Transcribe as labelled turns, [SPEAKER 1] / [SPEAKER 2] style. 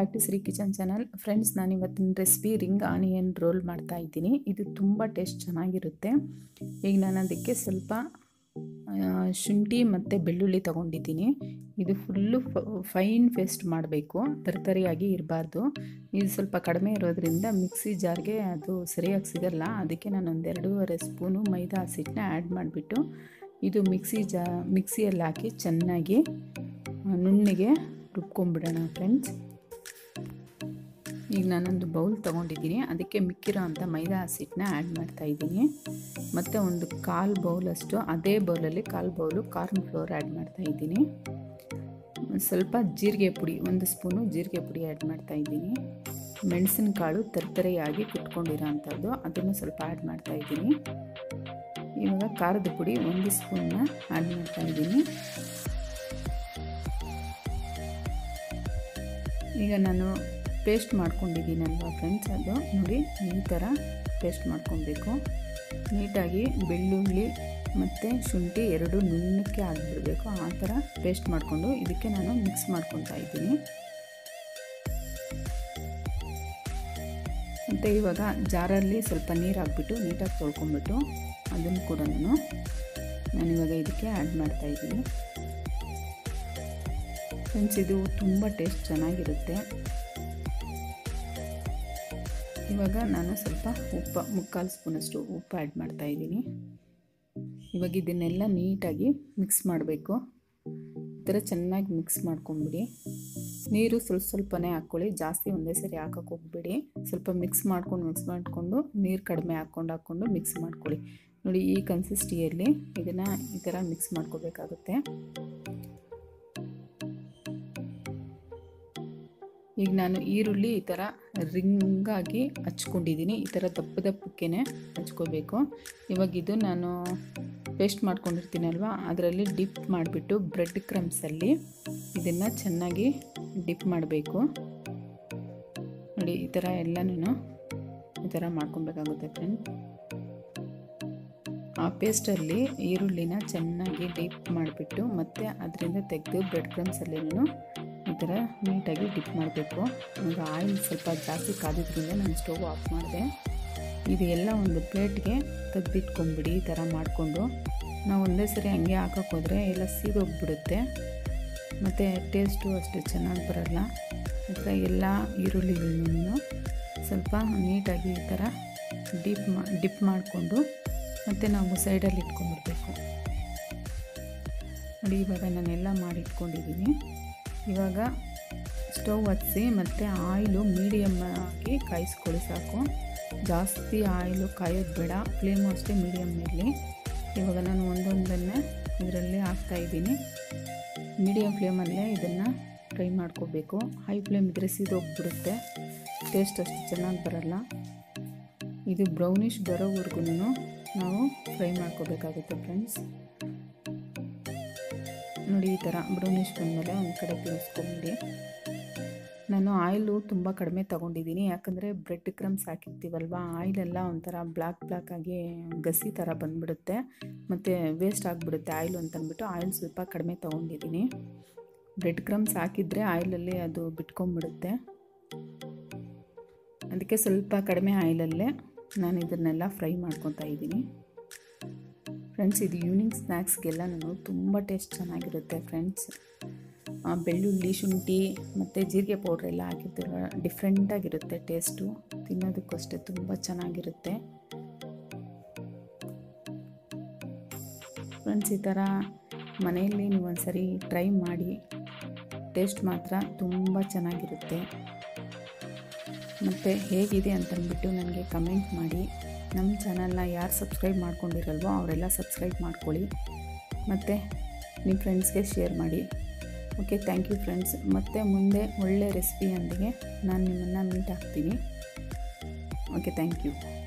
[SPEAKER 1] back to Shri kitchen channel friends ನಾನು ಇವತ್ತಿನ recipe ring onion roll ಮಾಡ್ತಾ ಇದ್ದೀನಿ ಇದು ತುಂಬ ಟೇಸ್ಟ್ ಚೆನ್ನಾಗಿರುತ್ತೆ ಈಗ ನಾನು ಅದಕ್ಕೆ ಸ್ವಲ್ಪ ಆ, ಶುಂಠಿ ಮತ್ತು ಬೆಳ್ಳುಳ್ಳಿ ತೊಗೊಂಡಿದ್ದೀನಿ ಇದು ಫುಲ್ಲು ಫೈನ್ ಪೇಸ್ಟ್ ಮಾಡಬೇಕು ತರತರಿಯಾಗಿ ಇರಬಾರ್ದು ಇದು ಸ್ವಲ್ಪ ಕಡಿಮೆ ಇರೋದ್ರಿಂದ ಮಿಕ್ಸಿ ಜಾರ್ಗೆ ಅದು ಸರಿಯಾಗಿ ಸಿಗಲ್ಲ ಅದಕ್ಕೆ ನಾನು ಒಂದೆರಡೂವರೆ ಸ್ಪೂನು ಮೈದಾ ಹಸಿಟ್ಟನ್ನ ಆ್ಯಡ್ ಮಾಡಿಬಿಟ್ಟು ಇದು ಮಿಕ್ಸಿ ಜಾ ಮಿಕ್ಸಿಯಲ್ಲಿ ಹಾಕಿ ಚೆನ್ನಾಗಿ ಆ, ನುಣ್ಣಗೆ ರುಬ್ಕೊಂಬಿಡೋಣ ಫ್ರೆಂಡ್ಸ್ ಈಗ ನಾನೊಂದು ಬೌಲ್ ತೊಗೊಂಡಿದ್ದೀನಿ ಅದಕ್ಕೆ ಮಿಕ್ಕಿರೋ ಅಂಥ ಮೈದಾ ಹಸಿಟ್ಟನ್ನ ಆ್ಯಡ್ ಮಾಡ್ತಾ ಇದ್ದೀನಿ ಮತ್ತು ಒಂದು ಕಾಲು ಬೌಲಷ್ಟು ಅದೇ ಬೌಲಲ್ಲಿ ಕಾಲು ಬೌಲು ಕಾರ್ನ್ ಫ್ಲೋರ್ ಆ್ಯಡ್ ಮಾಡ್ತಾ ಇದ್ದೀನಿ ಸ್ವಲ್ಪ ಜೀರಿಗೆ ಪುಡಿ ಒಂದು ಸ್ಪೂನು ಜೀರಿಗೆ ಪುಡಿ ಆ್ಯಡ್ ಮಾಡ್ತಾ ಇದ್ದೀನಿ ಮೆಣಸಿನಕಾಳು ತರ್ತರೆಯಾಗಿ ಕುಟ್ಕೊಂಡಿರೋ ಅಂಥದ್ದು ಅದನ್ನು ಸ್ವಲ್ಪ ಆ್ಯಡ್ ಮಾಡ್ತಾ ಇದ್ದೀನಿ ಇವಾಗ ಖಾರದ ಪುಡಿ ಒಂದು ಸ್ಪೂನ್ನ ಆ್ಯಡ್ ಮಾಡ್ತಾ ಇದ್ದೀನಿ ಈಗ ನಾನು ಪೇಸ್ಟ್ ಮಾಡ್ಕೊಂಡಿದ್ದೀನಲ್ವ ಫ್ರೆಂಡ್ಸ್ ಅದು ನೋಡಿ ಈ ಥರ ಪೇಸ್ಟ್ ಮಾಡ್ಕೊಬೇಕು ನೀಟಾಗಿ ಬೆಳ್ಳುಳ್ಳಿ ಮತ್ತು ಶುಂಠಿ ಎರಡು ನುಣ್ಣಕ್ಕೆ ಆಗಿಬಿಡಬೇಕು ಆ ಥರ ಪೇಸ್ಟ್ ಮಾಡಿಕೊಂಡು ಇದಕ್ಕೆ ನಾನು ಮಿಕ್ಸ್ ಮಾಡ್ಕೊತಾ ಇದ್ದೀನಿ ಮತ್ತು ಇವಾಗ ಜಾರಲ್ಲಿ ಸ್ವಲ್ಪ ನೀರು ಹಾಕ್ಬಿಟ್ಟು ನೀಟಾಗಿ ತೊಳ್ಕೊಂಬಿಟ್ಟು ಅದನ್ನು ಕೂಡ ನಾನು ನಾನಿವಾಗ ಇದಕ್ಕೆ ಆ್ಯಡ್ ಮಾಡ್ತಾ ಇದ್ದೀನಿ ಫ್ರೆಂಡ್ಸ್ ಇದು ತುಂಬ ಟೇಸ್ಟ್ ಚೆನ್ನಾಗಿರುತ್ತೆ ಇವಾಗ ನಾನು ಸ್ವಲ್ಪ ಉಪ್ಪು ಮುಕ್ಕಾಲು ಸ್ಪೂನಷ್ಟು ಉಪ್ಪು ಆ್ಯಡ್ ಮಾಡ್ತಾ ಇದ್ದೀನಿ ಇವಾಗ ಇದನ್ನೆಲ್ಲ ನೀಟಾಗಿ ಮಿಕ್ಸ್ ಮಾಡಬೇಕು ಈ ಥರ ಚೆನ್ನಾಗಿ ಮಿಕ್ಸ್ ಮಾಡ್ಕೊಂಬಿಡಿ ನೀರು ಸ್ವಲ್ಪ ಸ್ವಲ್ಪನೇ ಹಾಕ್ಕೊಳ್ಳಿ ಜಾಸ್ತಿ ಒಂದೇ ಸರಿ ಹಾಕೋಕೆ ಹೋಗ್ಬೇಡಿ ಸ್ವಲ್ಪ ಮಿಕ್ಸ್ ಮಾಡ್ಕೊಂಡು ಮಿಕ್ಸ್ ಮಾಡಿಕೊಂಡು ನೀರು ಕಡಿಮೆ ಹಾಕ್ಕೊಂಡು ಹಾಕ್ಕೊಂಡು ಮಿಕ್ಸ್ ಮಾಡ್ಕೊಳ್ಳಿ ನೋಡಿ ಈ ಕನ್ಸಿಸ್ಟಿಯಲ್ಲಿ ಇದನ್ನು ಈ ಥರ ಮಿಕ್ಸ್ ಮಾಡ್ಕೋಬೇಕಾಗುತ್ತೆ ಈಗ ನಾನು ಈರುಳ್ಳಿ ಈ ಥರ ರಿಂಗಾಗಿ ಹಚ್ಕೊಂಡಿದ್ದೀನಿ ಈ ಥರ ದಪ್ಪ ದಪ್ಪಕ್ಕೆ ಹಚ್ಕೋಬೇಕು ಇವಾಗ ಇದು ನಾನು ಪೇಸ್ಟ್ ಮಾಡ್ಕೊಂಡಿರ್ತೀನಲ್ವ ಅದರಲ್ಲಿ ಡಿಪ್ ಮಾಡಿಬಿಟ್ಟು ಬ್ರೆಡ್ ಕ್ರಮ್ಸಲ್ಲಿ ಇದನ್ನು ಚೆನ್ನಾಗಿ ಡಿಪ್ ಮಾಡಬೇಕು ನೋಡಿ ಈ ಥರ ಎಲ್ಲನೂ ಈ ಥರ ಮಾಡ್ಕೊಬೇಕಾಗುತ್ತೆ ಫ್ರೆಂಡ್ ಆ ಪೇಸ್ಟಲ್ಲಿ ಈರುಳ್ಳಿನ ಚೆನ್ನಾಗಿ ಡಿಪ್ ಮಾಡಿಬಿಟ್ಟು ಮತ್ತು ಅದರಿಂದ ತೆಗೆದು ಬ್ರೆಡ್ ಕ್ರಮ್ಸಲ್ಲಿನೂ ಈ ಥರ ನೀಟಾಗಿ ಡಿಪ್ ಮಾಡಬೇಕು ಈಗ ಆಯಿಲ್ ಸ್ವಲ್ಪ ಜಾಸ್ತಿ ಕಾದಿದ್ರಿಂದ ನಾನು ಸ್ಟವ್ ಆಫ್ ಮಾಡಿದೆ ಇದು ಎಲ್ಲ ಒಂದು ಪ್ಲೇಟ್ಗೆ ತೆಗೆದಿಟ್ಕೊಂಬಿಡಿ ಈ ಥರ ಮಾಡಿಕೊಂಡು ನಾವು ಒಂದೇ ಸರಿ ಹಂಗೆ ಹಾಕೋಕೆ ಹೋದರೆ ಎಲ್ಲ ಸೀದೋಗ್ಬಿಡುತ್ತೆ ಮತ್ತು ಟೇಸ್ಟು ಅಷ್ಟು ಚೆನ್ನಾಗಿ ಬರಲ್ಲ ಈ ಥರ ಎಲ್ಲ ಈರುಳ್ಳಿಗಳನ್ನು ಸ್ವಲ್ಪ ನೀಟಾಗಿ ಈ ಥರ ಡಿಪ್ ಮಾ ಡಿಪ್ ಮಾಡಿಕೊಂಡು ಮತ್ತು ನಾವು ಸೈಡಲ್ಲಿ ಇಟ್ಕೊಂಡ್ಬಿಡ್ಬೇಕು ನೋಡಿ ಇವಾಗ ನಾನೆಲ್ಲ ಮಾಡಿಟ್ಕೊಂಡಿದ್ದೀನಿ ಇವಾಗ ಸ್ಟವ್ ಹಚ್ಚಿ ಮತ್ತು ಆಯಿಲು ಮೀಡಿಯಮ್ ಆಗಿ ಕಾಯಿಸ್ಕೊಳ್ಳಿ ಸಾಕು ಜಾಸ್ತಿ ಆಯಿಲು ಕಾಯೋದು ಬೇಡ ಫ್ಲೇಮು ಅಷ್ಟೇ ಮೀಡಿಯಮ್ ಇರಲಿ ಇವಾಗ ನಾನು ಒಂದೊಂದನ್ನೇ ಇದರಲ್ಲಿ ಹಾಕ್ತಾಯಿದ್ದೀನಿ ಮೀಡಿಯಮ್ ಫ್ಲೇಮಲ್ಲೇ ಇದನ್ನು ಫ್ರೈ ಮಾಡ್ಕೋಬೇಕು ಹೈ ಫ್ಲೇಮ್ ಇದ್ದರೆ ಸೀದೋಗ್ಬಿಡುತ್ತೆ ಟೇಸ್ಟ್ ಅಷ್ಟು ಚೆನ್ನಾಗಿ ಬರಲ್ಲ ಇದು ಬ್ರೌನಿಷ್ ಬರೋವರೆಗೂ ನಾವು ಫ್ರೈ ಮಾಡ್ಕೋಬೇಕಾಗುತ್ತೆ ಫ್ರೆಂಡ್ಸ್ ನೋಡಿ ಈ ಥರ ಬ್ರೌನಿಷ್ ಬಂದಮೇಲೆ ಒಂದು ಕಡೆ ತಿನ್ನಿಸ್ಕೊಂಬಿಡಿ ನಾನು ಆಯಿಲು ತುಂಬ ಕಡಿಮೆ ತೊಗೊಂಡಿದ್ದೀನಿ ಯಾಕಂದರೆ ಬ್ರೆಡ್ ಕ್ರಮ್ಸ್ ಹಾಕಿರ್ತೀವಲ್ವ ಆಯಿಲೆಲ್ಲ ಒಂಥರ ಬ್ಲ್ಯಾಕ್ ಬ್ಲ್ಯಾಕ್ ಆಗಿ ಗಸಿ ಥರ ಬಂದುಬಿಡುತ್ತೆ ಮತ್ತು ವೇಸ್ಟ್ ಆಗಿಬಿಡುತ್ತೆ ಆಯಿಲು ಅಂತಂದ್ಬಿಟ್ಟು ಆಯಿಲ್ ಸ್ವಲ್ಪ ಕಡಿಮೆ ತೊಗೊಂಡಿದ್ದೀನಿ ಬ್ರೆಡ್ ಕ್ರಮ್ಸ್ ಹಾಕಿದರೆ ಆಯಿಲಲ್ಲಿ ಅದು ಬಿಟ್ಕೊಂಬಿಡುತ್ತೆ ಅದಕ್ಕೆ ಸ್ವಲ್ಪ ಕಡಿಮೆ ಆಯಿಲಲ್ಲೇ ನಾನು ಇದನ್ನೆಲ್ಲ ಫ್ರೈ ಮಾಡ್ಕೊತಾ ಇದ್ದೀನಿ ಫ್ರೆಂಡ್ಸ್ ಇದು ಈವ್ನಿಂಗ್ ಸ್ನ್ಯಾಕ್ಸ್ಗೆಲ್ಲ ನಾನು ತುಂಬ ಟೇಸ್ಟ್ ಚೆನ್ನಾಗಿರುತ್ತೆ ಫ್ರೆಂಡ್ಸ್ ಬೆಳ್ಳುಳ್ಳಿ ಶುಂಠಿ ಮತ್ತು ಜೀರಿಗೆ ಪೌಡ್ರ್ ಎಲ್ಲ ಹಾಕಿರ್ತೀರ ಡಿಫ್ರೆಂಟಾಗಿರುತ್ತೆ ಟೇಸ್ಟು ತಿನ್ನೋದಕ್ಕೂ ಅಷ್ಟೇ ತುಂಬ ಚೆನ್ನಾಗಿರುತ್ತೆ ಫ್ರೆಂಡ್ಸ್ ಈ ಥರ ಮನೆಯಲ್ಲಿ ನೀವು ಒಂದ್ಸರಿ ಟ್ರೈ ಮಾಡಿ ಟೇಸ್ಟ್ ಮಾತ್ರ ತುಂಬ ಚೆನ್ನಾಗಿರುತ್ತೆ ಮತ್ತು ಹೇಗಿದೆ ಅಂತಂದ್ಬಿಟ್ಟು ನನಗೆ ಕಮೆಂಟ್ ಮಾಡಿ ನಮ್ಮ ಚಾನಲ್ನ ಯಾರು ಸಬ್ಸ್ಕ್ರೈಬ್ ಮಾಡ್ಕೊಂಡಿರಲ್ವೋ ಅವರೆಲ್ಲ ಸಬ್ಸ್ಕ್ರೈಬ್ ಮಾಡ್ಕೊಳ್ಳಿ ಮತ್ತು ನಿಮ್ಮ ಫ್ರೆಂಡ್ಸ್ಗೆ ಶೇರ್ ಮಾಡಿ ಓಕೆ ಥ್ಯಾಂಕ್ ಯು ಫ್ರೆಂಡ್ಸ್ ಮತ್ತು ಮುಂದೆ ಒಳ್ಳೆ ರೆಸಿಪಿಯೊಂದಿಗೆ ನಾನು ನಿಮ್ಮನ್ನು ಮೀಟ್ ಆಗ್ತೀನಿ ಓಕೆ ಥ್ಯಾಂಕ್ ಯು